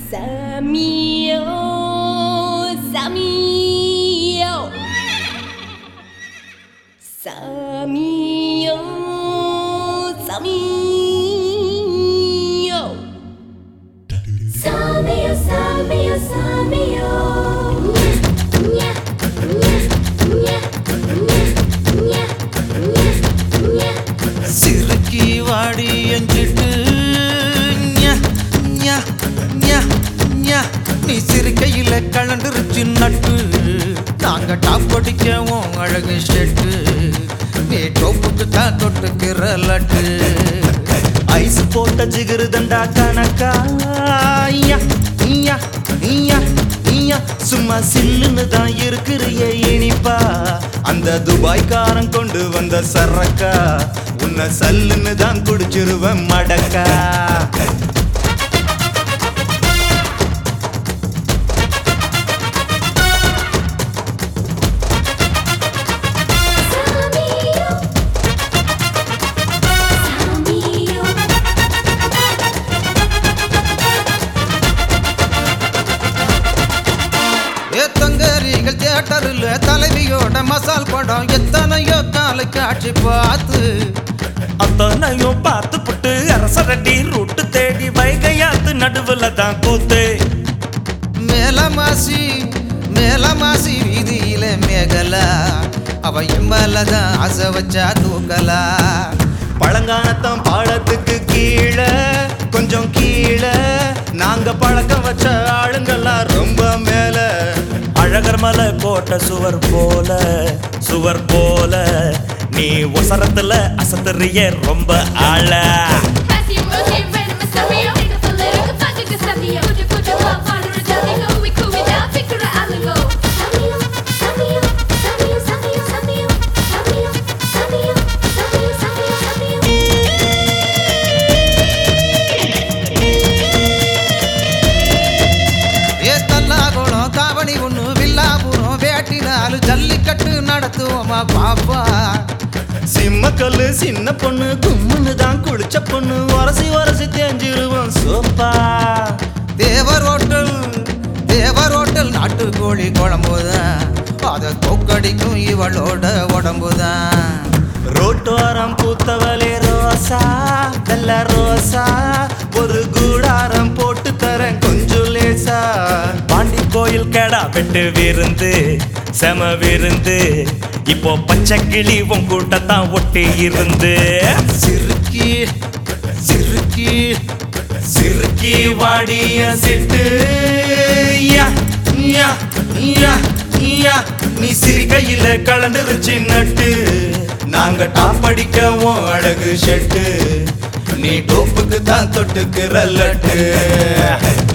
Samio, Samio, Samio, Samio. Samio, Samio, Samio. Nya, nya, nya, nya, nya, nya, nya. சிறுக்கி வாடி எஞ்சிட்டு ஞா, ஞா, ஞா, ஞா. நீ சிறுக்கையில கலண்டுருச்சு நட்டு நாங்க டாப் அடிக்கவும் அழகு ஷெட்டு நீ டோப்புக்கு தான் தொட்டுக்கிற லட்டு ஐஸ் போட்ட ஜிகிரு தண்டா கணக்கா ஐயா, ஐயா, ஐயா, ஐயா. சும்மா சில்லுன்னு தான் இருக்கிறிய இனிப்பா அந்த துபாய்க்காரன் கொண்டு வந்த சரக்கா உன்னை சல்லுன்னு தான் குடிச்சிருவேன் மடக்கா Samio, Samio. ஏத்தங்கரிகள் தியேட்டரில் தலைவியோட மசால் படம் எத்தனையோ நாளை காட்சி பார்த்து அத்தனையும் பார்த்து புட்டு அரசரடி ரூட்டு தேடி வைகையாத்து நடுவுல தான் கூத்து மேலமாசி மேலமாசி வீதியில மேகலா அவ எம்மலதான் ஆசை வச்சா தூக்கலா பழங்கானத்தம் பாலத்துக்கு கீழே கொஞ்சம் கீழே நாங்க பழக்கம் வச்ச ஆளுங்கெல்லாம் ரொம்ப மேல அழகர் மலை கோட்டை சுவர் போல சுவர் போல நீ உசரத்துல அசத்துறிய ரொம்ப ஆள Matthew, Rosie, Red, Miss Samio. Take a little, fuck a Samio. Put your foot your love, harder to tell you. We cool it down, pick her out and go. Samio, Samio, Samio, Samio, Samio, Samio, Samio, Samio, Samio, Samio. ஏ தல்லாகுளம் தாவணி ஒண்ணு வில்லாபுரம் வேட்டினாலு ஜல்லிக்கட்டு நடத்துவோமா பாப்பா சிம்மக்கல்லு சின்ன பொண்ணு கும்முன்னு தான் குளிச்ச பொண்ணு உரசி உரசி தேஞ்சிருவோம் சோப்பா தேவர் ஹோட்டல் தேவர் ஹோட்டல் நாட்டுக்கோழி குழம்புதான் அதை கொக்கடிக்கும் இவளோட உடம்புதான் ரோட்டோரம் பூத்தவளே ரோசா வெள்ள ரோசா ஒரு கூடாரம் போட்டு தரேன் கொஞ்சம் லேசா பாண்டி கோயில் கேடா வெட்டு விருந்து செம விருந்து இப்போ பச்சை கிளி உன் கூட்டத்தான் ஒட்டி இருந்து சிறுக்கி சிறுக்கி சிறுக்கி வாடிய சிட்டு யா, யா, யா, யா. நீ சிரிக்கையில கலந்துருச்சு நட்டு நாங்க டாப் அடிக்கவும் அழகு ஷெட்டு நீ டோப்புக்கு தான் தொட்டுக்கிற லட்டு